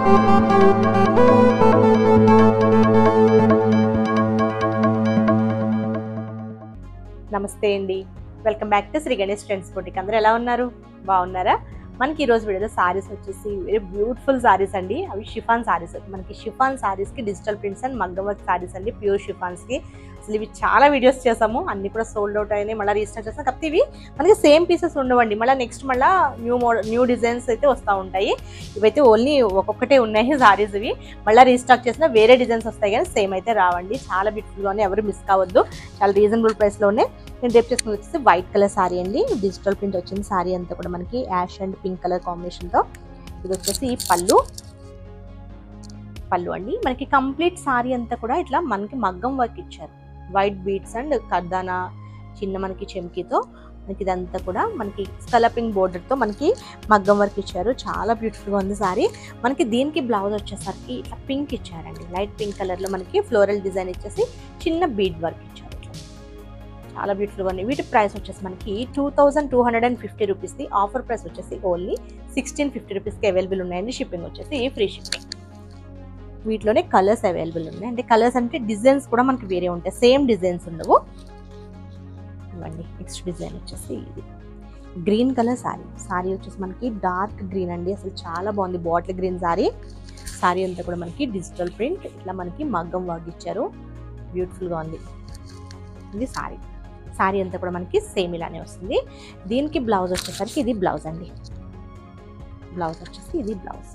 నమస్తే అండి welcome back to Shri Ganesh friends boutique అందరూ ఎలా ఉన్నారు బాగున్నారా మనకి ఈ రోజు వీడియోలో సారీస్ వచ్చేసి వెరీ బ్యూటిఫుల్ సారీస్ అండి అవి షిఫాన్ సారీస్ మనకి షిఫాన్ సారీస్ కి డిజిటల్ ప్రింట్స్ అండ్ మగ్గం వర్క్ సారీస్ అండి ప్యూర్ షిఫాన్స్ కి అసలు ఇవి చాలా వీడియోస్ చేసాము అన్ని కూడా సోల్డ్ అవుట్ అయినాయి మళ్ళీ రీస్టార్ట్ చేస్తాం కాకపోతే ఇవి మనకి సేమ్ పీసెస్ ఉండవండి మళ్ళీ నెక్స్ట్ మళ్ళీ న్యూ మోడల్ న్యూ డిజైన్స్ అయితే వస్తూ ఉంటాయి ఇవైతే ఓన్లీ ఒక్కొక్కటే ఉన్నాయి సారీస్ ఇవి మళ్ళీ రీస్టాక్ చేసిన వేరే డిజైన్స్ వస్తాయి కానీ సేమ్ అయితే రావండి చాలా బ్యూటిఫుల్గా ఉన్నాయి ఎవరు మిస్ కావద్దు చాలా రీజనబుల్ ప్రైస్లోనే నేను రేపు చేసుకుని వచ్చేసి వైట్ కలర్ సారీ అండి డిజిటల్ ప్రింట్ వచ్చింది సారీ అంతా కూడా మనకి యాష్ అండ్ పింక్ కలర్ కాంబినేషన్తో ఇది వచ్చేసి పళ్ళు పళ్ళు అండి మనకి కంప్లీట్ సారీ అంతా కూడా ఇట్లా మనకి మగ్గం వర్క్ ఇచ్చారు వైట్ బీడ్స్ అండ్ కర్దానా చిన్న మనకి చెమ్కీతో మనకి ఇదంతా కూడా మనకి స్కలపింగ్ బోర్డర్తో మనకి మగ్గం వర్క్ ఇచ్చారు చాలా బ్యూటిఫుల్గా ఉంది సారీ మనకి దీనికి బ్లౌజ్ వచ్చేసరికి ఇట్లా పింక్ ఇచ్చారండి లైట్ పింక్ కలర్లో మనకి ఫ్లోరల్ డిజైన్ ఇచ్చేసి చిన్న బీడ్ వర్క్ ఇచ్చారు ఇట్లా చాలా బ్యూటిఫుల్గా ఉంది వీటి ప్రైస్ వచ్చేసి మనకి two thousand two hundred and fifty రూపీస్ది ఆఫర్ ప్రైస్ వచ్చేసి ఓన్లీ సిక్స్టీన్ ఫిఫ్టీ రూపీస్కి అవైలబుల్ ఉన్నాయండి షిప్పింగ్ వచ్చేసి ఫ్రీ షిప్పింగ్ వీటిలోనే కలర్స్ అవైలబుల్ ఉన్నాయి అంటే కలర్స్ అంటే డిజైన్స్ కూడా మనకి వేరే ఉంటాయి సేమ్ డిజైన్స్ ఉండవు ఇవ్వండి నెక్స్ట్ డిజైన్ వచ్చేసి ఇది గ్రీన్ కలర్ సారీ సారీ వచ్చేసి మనకి డార్క్ గ్రీన్ అండి అసలు చాలా బాగుంది బాటిల్ గ్రీన్ సారీ సారీ అంతా కూడా మనకి డిజిటల్ ప్రింట్ ఇట్లా మనకి మగ్గం వాగ్ ఇచ్చారు బ్యూటిఫుల్గా ఉంది ఇది సారీ సారీ అంతా కూడా మనకి సేమ్ ఇలానే వస్తుంది దీనికి బ్లౌజ్ వచ్చేసరికి ఇది బ్లౌజ్ అండి బ్లౌజ్ వచ్చేసి ఇది బ్లౌజ్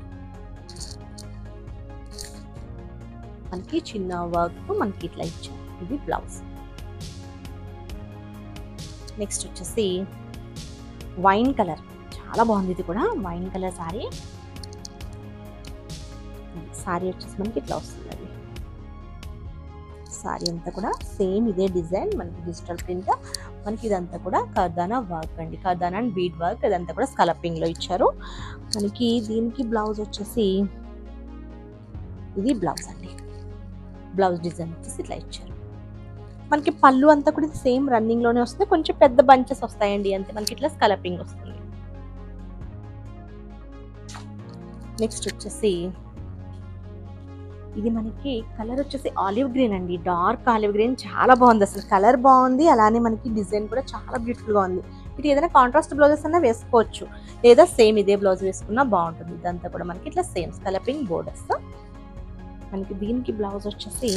మనకి చిన్న వర్క్ మనకి ఇట్లా ఇచ్చారు ఇది బ్లౌజ్ నెక్స్ట్ వచ్చేసి వైన్ కలర్ చాలా బాగుంది ఇది కూడా వైన్ కలర్ సారీ సారీ వచ్చేసి మనకి ఇట్లా వస్తుంది అది సారీ అంతా కూడా సేమ్ ఇదే డిజైన్ మనకి డిజిటల్ ప్రింట్ మనకి ఇదంతా కూడా కర్దానా వర్క్ అండి కర్దానా అండ్ బీడ్ వర్క్ ఇదంతా కూడా స్కలపింగ్ లో ఇచ్చారు మనకి దీనికి బ్లౌజ్ వచ్చేసి ఇది బ్లౌజ్ అండి బ్లౌజ్ డిజైన్ వచ్చేసి ఇట్లా ఇచ్చారు మనకి పళ్ళు అంతా కూడా సేమ్ రన్నింగ్ లోనే వస్తుంది కొంచెం పెద్ద బంచెస్ వస్తాయండి అంతే మనకి ఇట్లా స్కలపింగ్ వస్తుంది నెక్స్ట్ వచ్చేసి ఇది మనకి కలర్ వచ్చేసి ఆలివ్ గ్రీన్ అండి డార్క్ ఆలివ్ గ్రీన్ చాలా బాగుంది అసలు కలర్ బాగుంది అలానే మనకి డిజైన్ కూడా చాలా బ్యూటిఫుల్ గా ఉంది ఇది ఏదైనా కాంట్రాస్ట్ బ్లౌజెస్ అన్నా వేసుకోవచ్చు లేదా సేమ్ ఇదే బ్లౌజ్ వేసుకున్నా బాగుంటుంది ఇదంతా కూడా మనకి ఇట్లా సేమ్ స్కలపింగ్ బోర్డర్స్ మనకి దీనికి బ్లౌజ్ వచ్చేసి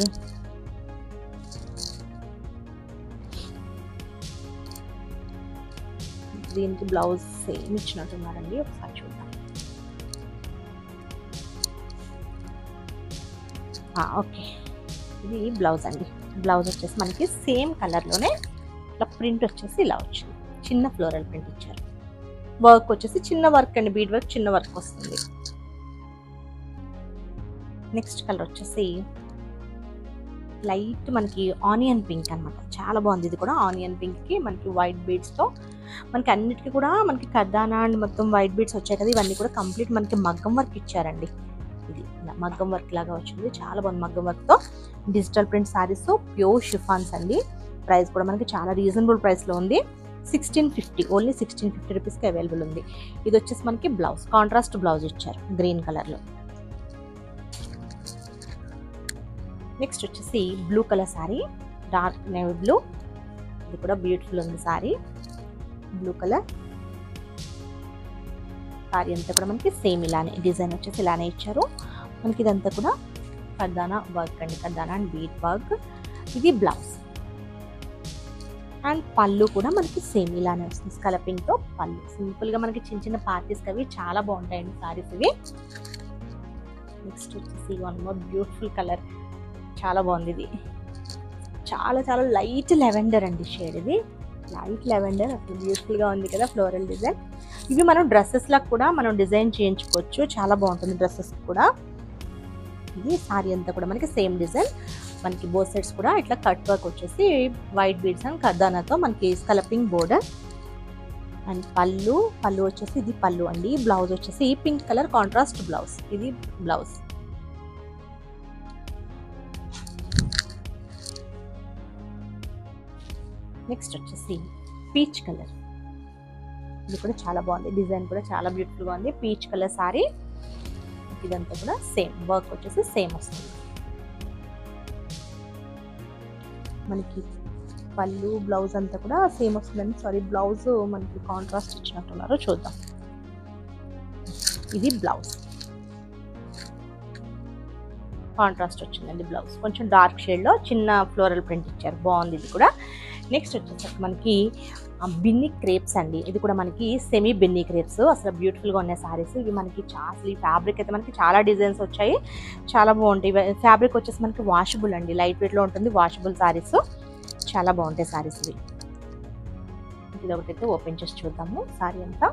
దీనికి బ్లౌజ్ సేమ్ ఇచ్చినట్టున్నారండి ఒకసారి చూద్దాం ఓకే ఇది బ్లౌజ్ అండి బ్లౌజ్ వచ్చేసి మనకి సేమ్ కలర్లోనే ఇట్లా ప్రింట్ వచ్చేసి ఇలా వచ్చింది చిన్న ఫ్లోరల్ ప్రింట్ ఇచ్చారు వర్క్ వచ్చేసి చిన్న వర్క్ అండి బీడ్ వర్క్ చిన్న వర్క్ వస్తుంది నెక్స్ట్ కలర్ వచ్చేసి లైట్ మనకి ఆనియన్ పింక్ అనమాట చాలా బాగుంది ఇది కూడా ఆనియన్ పింక్కి మనకి వైట్ బీడ్స్తో మనకి అన్నిటికీ కూడా మనకి కర్దానా అండ్ మొత్తం వైట్ బీడ్స్ వచ్చాయి కదా ఇవన్నీ కూడా కంప్లీట్ మనకి మగ్గం వర్క్ ఇచ్చారండి ఇది ఇలా మగ్గం వర్క్ లాగా వచ్చింది చాలా బాగుంది మగ్గం వర్క్తో digital print saris pure chiffons అండి ప్రైస్ కూడా మనకి చాలా రీజనబుల్ ప్రైస్లో ఉంది sixteen fifty only sixteen fifty రూపీస్కి అవైలబుల్ ఉంది ఇది వచ్చేసి మనకి బ్లౌజ్ కాంట్రాస్ట్ బ్లౌజ్ ఇచ్చారు గ్రీన్ కలర్లో నెక్స్ట్ వచ్చేసి blue colour sari dark navy blue ఇది కూడా బ్యూటిఫుల్ ఉంది సారీ బ్లూ కలర్ సారీ అంతా కూడా మనకి సేమ్ ఇలానే డిజైన్ వచ్చేసి ఇలానే ఇచ్చారు మనకి ఇదంతా కూడా కర్దానా వర్క్ అండి కర్దానా అండ్ బీట్ వర్క్ ఇది బ్లౌజ్ అండ్ పళ్ళు కూడా మనకి సేమ్ ఇలానే వస్తుంది స్కలపింగ్తో పళ్ళు సింపుల్గా మనకి చిన్న చిన్న పార్టీస్కి అవి చాలా బాగుంటాయండి సారీస్ ఇవి నెక్స్ట్ వచ్చేసి వన్ మోర్ బ్యూటిఫుల్ కలర్ చాలా బాగుంది ఇది చాలా చాలా లైట్ లెవెండర్ అండి షేడ్ ఇది లైట్ లెవెండర్ అసలు బ్యూటిఫుల్గా ఉంది కదా ఫ్లోరల్ డిజైన్ ఇవి మనం డ్రెస్సెస్లకు కూడా మనం డిజైన్ చేయించుకోవచ్చు చాలా బాగుంటుంది డ్రెస్సెస్ కూడా ఇది సారీ అంతా కూడా మనకి సేమ్ డిజైన్ మనకి బోత్ సైడ్స్ కూడా ఇట్లా కట్ వర్క్ వచ్చేసి వైట్ బీడ్స్ అండ్ కర్దానాతో మనకి స్కలపింగ్ బోర్డర్ అండ్ పళ్ళు పళ్ళు వచ్చేసి ఇది పళ్ళు అండి బ్లౌజ్ వచ్చేసి పింక్ కలర్ కాంట్రాస్ట్ బ్లౌజ్ ఇది బ్లౌజ్ నెక్స్ట్ వచ్చేసి పీచ్ కలర్ ఇది కూడా చాలా బాగుంది డిజైన్ కూడా చాలా బ్యూటిఫుల్గా ఉంది పీచ్ కలర్ సారీ మనకి ఇదంతా కూడా సేమ్ వర్క్ వచ్చేసి సేమ్ వస్తుంది మనకి పళ్ళు బ్లౌజ్ అంతా కూడా సేమ్ వస్తుందండి సారీ బ్లౌజ్ మనకి కాంట్రాస్ట్ ఇచ్చినట్టున్నారు చూద్దాం ఇది బ్లౌజ్ కాంట్రాస్ట్ వచ్చిందండి బ్లౌజ్ కొంచెం డార్క్ షేడ్లో చిన్న ఫ్లోరల్ ప్రింట్ ఇచ్చారు బాగుంది ఇది కూడా నెక్స్ట్ వచ్చేసరికి మనకి ఆ, బిన్ని క్రేప్స్ అండి ఇది కూడా మనకి సెమీ బిన్ని క్రేప్స్ అసలు బ్యూటిఫుల్గా ఉన్నాయి సారీస్ ఇవి మనకి చా- అసలు ఈ ఫ్యాబ్రిక్ అయితే మనకి చాలా డిజైన్స్ వచ్చాయి చాలా బాగుంటాయి ఫ్యాబ్రిక్ వచ్చేసి మనకి వాషబుల్ అండి లైట్ వెయిట్లో ఉంటుంది వాషబుల్ సారీస్ చాలా బాగుంటాయి సారీస్ ఇవి ఇది ఒకటైతే ఓపెన్ చేసి చూద్దాము సారీ అంతా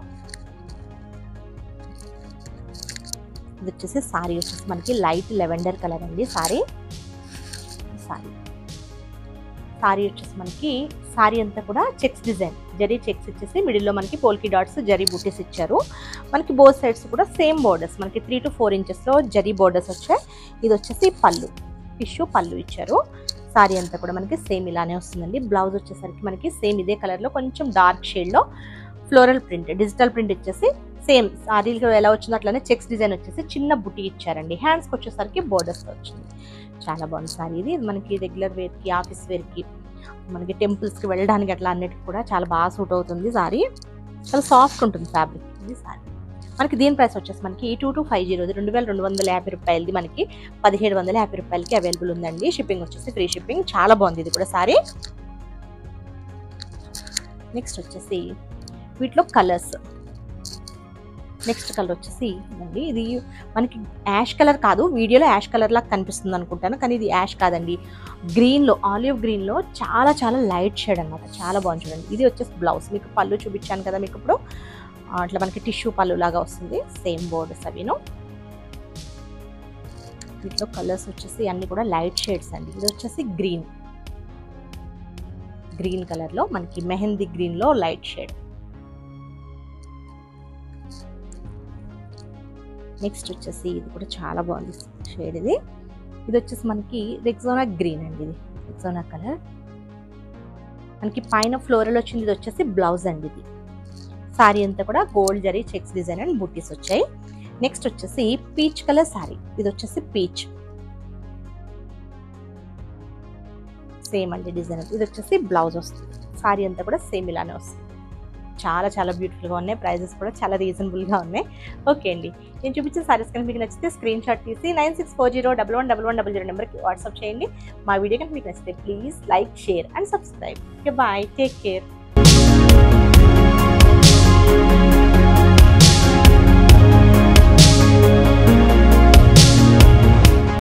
ఇది వచ్చేసి సారీ వచ్చేసి మనకి లైట్ లెవెండర్ కలర్ అండి సారీ సారీ సారీ వచ్చేసి మనకి సారీ అంతా కూడా చెక్స్ డిజైన్ జరీ చెక్స్ ఇచ్చేసి మిడిల్లో మనకి పోల్కి డాట్స్ జరీ బూటీస్ ఇచ్చారు మనకి బోత్ సైడ్స్ కూడా సేమ్ బోర్డర్స్ మనకి త్రీ టు ఫోర్ ఇంచెస్లో జరీ బోర్డర్స్ వచ్చాయి ఇది వచ్చేసి పళ్ళు టిష్యూ పళ్ళు ఇచ్చారు సారీ అంతా కూడా మనకి సేమ్ ఇలానే వస్తుందండి బ్లౌజ్ వచ్చేసరికి మనకి సేమ్ ఇదే కలర్లో కొంచెం డార్క్ షేడ్లో ఫ్లోరల్ ప్రింట్ డిజిటల్ ప్రింట్ ఇచ్చేసి సేమ్ సారీలో ఎలా వచ్చిందో అట్లానే చెక్స్ డిజైన్ వచ్చేసి చిన్న బుట్టి ఇచ్చారండి హ్యాండ్స్కి వచ్చేసరికి బోర్డర్స్ వచ్చింది చాలా బాగుంది సారీ ఇది ఇది మనకి రెగ్యులర్ వేర్కి ఆఫీస్ వేర్కి మనకి టెంపుల్స్కి వెళ్ళడానికి అట్లా అన్నిటికి కూడా చాలా బాగా సూట్ అవుతుంది సారీ చాలా సాఫ్ట్ ఉంటుంది ఫ్యాబ్రిక్ ఇది సారీ మనకి దీని ప్రైస్ వచ్చేసి మనకి టూ టూ ఫైవ్ జీరో రెండు వేల రెండు వందల యాభై రూపాయలది మనకి పదిహేడు వందల యాభై రూపాయలకి అవైలబుల్ ఉందండి షిప్పింగ్ వచ్చేసి ఫ్రీ షిప్పింగ్ చాలా బాగుంది ఇది కూడా సారీ నెక్స్ట్ వచ్చేసి వీటిలో కలర్స్ నెక్స్ట్ కలర్ వచ్చేసి ఇదండి ఇది మనకి యాష్ కలర్ కాదు వీడియోలో యాష్ కలర్ లాగా కనిపిస్తుంది అనుకుంటాను కానీ ఇది యాష్ కాదండి గ్రీన్లో ఆలివ్ గ్రీన్లో చాలా చాలా లైట్ షేడ్ అనమాట చాలా బాగుంది చూడండి ఇది వచ్చేసి బ్లౌజ్ మీకు పళ్ళు చూపించాను కదా మీకు ఇప్పుడు ఆ, అట్లా మనకి టిష్యూ పళ్ళు లాగా వస్తుంది సేమ్ బోర్డర్స్ అవిను వీటిలో కలర్స్ వచ్చేసి అన్ని కూడా లైట్ షేడ్స్ అండి ఇది వచ్చేసి గ్రీన్ గ్రీన్ కలర్లో మనకి మెహందీ గ్రీన్లో లైట్ షేడ్ నెక్స్ట్ వచ్చేసి ఇది కూడా చాలా బాగుంది షేడ్ ఇది ఇది వచ్చేసి మనకి రెక్సోనా గ్రీన్ అండి ఇది రెక్సోనా కలర్ మనకి పైన ఫ్లోరల్ వచ్చింది ఇది వచ్చేసి బ్లౌజ్ అండి ఇది సారీ అంతా కూడా gold zari checks design and బుట్టీస్ వచ్చాయి నెక్స్ట్ వచ్చేసి పీచ్ కలర్ సారీ ఇది వచ్చేసి పీచ్ సేమ్ అండి డిజైన్ ఇది వచ్చేసి బ్లౌజ్ వస్తుంది సారీ అంతా కూడా సేమ్ ఇలానే వస్తుంది చాలా చాలా బ్యూటిఫుల్గా ఉన్నాయి ప్రైజెస్ కూడా చాలా రీజనబుల్గా ఉన్నాయి ఓకే అండి నేను చూపించిన సారీస్ కనుక మీకు నచ్చితే స్క్రీన్ షాట్ తీసి nine six four zero double one double one double zero నెంబర్కి వాట్సాప్ చేయండి మా వీడియో కనుక మీకు నచ్చితే please like share and subscribe okay bye take care